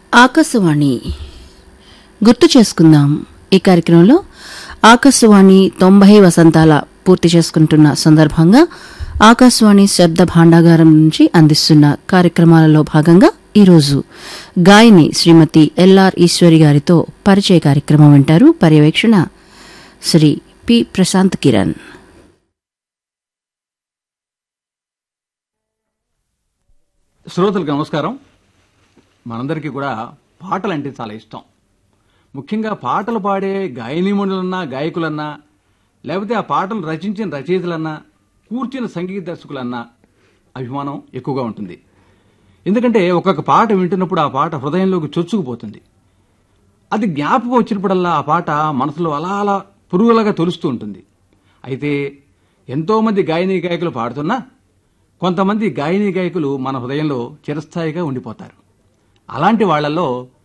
ఆకాశవాణి గుర్తు చేసుకుందాం ఈ కార్యక్రమంలో ఆకాశవాణి తొంభై వసంతాల పూర్తి చేసుకుంటున్న సందర్భంగా ఆకాశవాణి శబ్ద భాండాగారం నుంచి అందిస్తున్న కార్యక్రమాలలో భాగంగా ఈరోజు గాయని శ్రీమతి ఎల్ఆర్ ఈశ్వరి గారితో పరిచయ కార్యక్రమం వింటారు పర్యవేక్షణ శ్రీ పి ప్రశాంత్ కిరణ్ శ్రోతలకు నమస్కారం మనందరికీ కూడా పాటలు అంటే చాలా ఇష్టం ముఖ్యంగా పాటలు పాడే గాయనీమణులన్నా గాయకులన్నా లేకపోతే ఆ పాటలు రచించిన రచయితలన్నా కూర్చిన సంగీత దర్శకులన్నా అభిమానం ఎక్కువగా ఉంటుంది ఎందుకంటే ఒక్కొక్క పాట వింటున్నప్పుడు ఆ పాట హృదయంలోకి చొచ్చుకుపోతుంది అది జ్ఞాపకం వచ్చినప్పుడల్లా ఆ పాట మనసులో అలా అలా పురుగులాగా తొలుస్తూ ఉంటుంది అయితే ఎంతోమంది గాయనీ గాయకులు పాడుతున్నా కొంతమంది గాయనీ గాయకులు మన హృదయంలో చిరస్థాయిగా ఉండిపోతారు అలాంటి వాళ్లలో